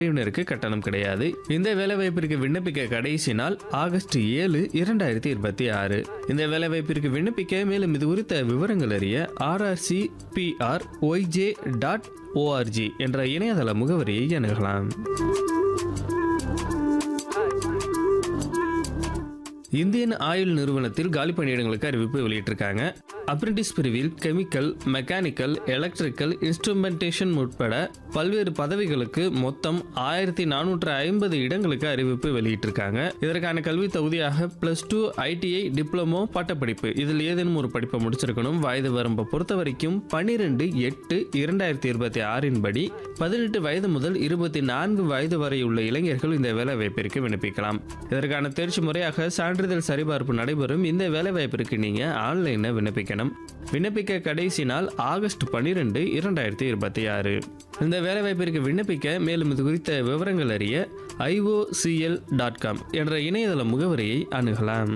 பிரிவினருக்கு கட்டணம் கிடையாது இந்த வேலைவாய்ப்பிற்கு விண்ணப்பிக்க கடைசி நாள் ஆகஸ்ட் ஏழு இரண்டாயிரத்தி இருபத்தி ஆறு இந்த வேலைவாய்ப்பிற்கு விண்ணப்பிக்க மேலும் இது குறித்த விவரங்கள் அறிய R R C P R Y J dot O R G என்ற இணையதள முகவரியை அணுகலாம் இந்தியன் ஆயில் நிறுவனத்தில் காலி பணியிடங்களுக்கு அறிவிப்பு வெளியிட்டிருக்காங்க அப்ரெண்டிஸ் பிரிவில் கெமிக்கல் மெக்கானிக்கல் எலக்ட்ரிக்கல் இன்ஸ்ட்ருமெண்டேஷன் உட்பட பல்வேறு பதவிகளுக்கு மொத்தம் ஆயிரத்தி நானூற்று ஐம்பது இடங்களுக்கு அறிவிப்பு வெளியிட்டிருக்காங்க இதற்கான கல்வி தகுதியாக பிளஸ் டூ ஐடிஐ டிப்ளமோ பட்டப்படிப்பு இதில் ஏதேனும் ஒரு படிப்பை முடிச்சிருக்கணும் வயது வரம்பை பொறுத்த வரைக்கும் பன்னிரெண்டு எட்டு இரண்டாயிரத்தி இருபத்தி ஆறின் படி பதினெட்டு வயது முதல் இருபத்தி நான்கு வயது வரை உள்ள இளைஞர்கள் இந்த வேலைவாய்ப்பிற்கு விண்ணப்பிக்கலாம் இதற்கான தேர்ச்சி முறையாக சான்றிதழ் சரிபார்ப்பு நடைபெறும் இந்த வேலைவாய்ப்பிற்கு நீங்க ஆன்லைன்ல விண்ணப்பிக்கணும் விண்ணப்பிக்க கடைசி நாள் ஆகஸ்ட் பன்னிரெண்டு இரண்டாயிரத்தி இருபத்தி ஆறு இந்த வேலைவாய்ப்பிற்கு விண்ணப்பிக்க மேலும் இது குறித்த விவரங்கள் அறிய ஐஓசிஎல் டாட் காம் என்ற இணையதள முகவரியை அணுகலாம்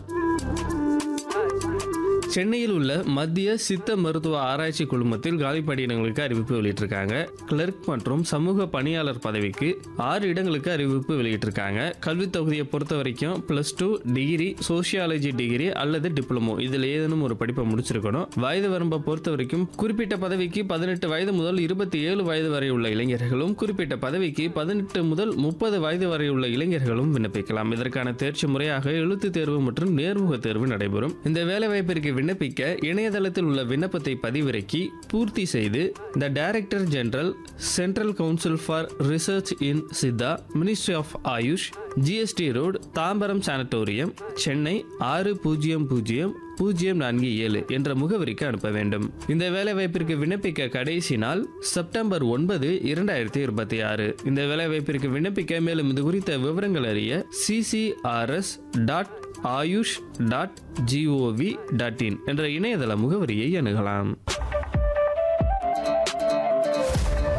சென்னையில் உள்ள மத்திய சித்த மருத்துவ ஆராய்ச்சி குழுமத்தில் காலி பணியிடங்களுக்கு அறிவிப்பு வெளியிட்டிருக்காங்க கிளர்க் மற்றும் சமூக பணியாளர் பதவிக்கு ஆறு இடங்களுக்கு அறிவிப்பு வெளியிட்டிருக்காங்க கல்வி தொகுதியை பொறுத்த வரைக்கும் plus two degree sociology degree அல்லது டிப்ளமோ இதில் ஏதேனும் ஒரு படிப்பை முடிச்சிருக்கணும் வயது வரம்பை பொறுத்த வரைக்கும் குறிப்பிட்ட பதவிக்கு பதினெட்டு வயது முதல் இருபத்தி ஏழு வயது வரை உள்ள இளைஞர்களும் குறிப்பிட்ட பதவிக்கு பதினெட்டு முதல் முப்பது வயது வரை உள்ள இளைஞர்களும் விண்ணப்பிக்கலாம் இதற்கான தேர்ச்சி முறையாக எழுத்து தேர்வு மற்றும் நேர்முக தேர்வு நடைபெறும் இந்த வேலைவாய்ப்பிற்கு விண்ணப்பிக்க இணையதளத்தில் உள்ள விண்ணப்பத்தை பதிவிறக்கி பூர்த்தி செய்து the director general central council for research in Siddha ministry of AYUSH G S T road Tambaram sanatorium Chennai ஆறு பூஜ்ஜியம் பூஜ்ஜியம் பூஜ்ஜியம் நான்கு ஏழு என்ற முகவரிக்கு அனுப்ப வேண்டும் இந்த வேலைவாய்ப்பிற்கு விண்ணப்பிக்க கடைசி நாள் செப்டம்பர் ஒன்பது இரண்டாயிரத்தி இருபத்தி ஆறு இந்த வேலைவாய்ப்பிற்கு விண்ணப்பிக்க மேலும் இது குறித்த விவரங்கள் அறிய C C R S dot AYUSH dot G O V dot in என்ற இணையதள முகவரியை அணுகலாம்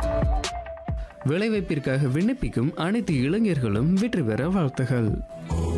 வேலைவாய்ப்பிற்காக விண்ணப்பிக்கும் அனைத்து இளைஞர்களும் வெற்றி பெற வாழ்த்துகள்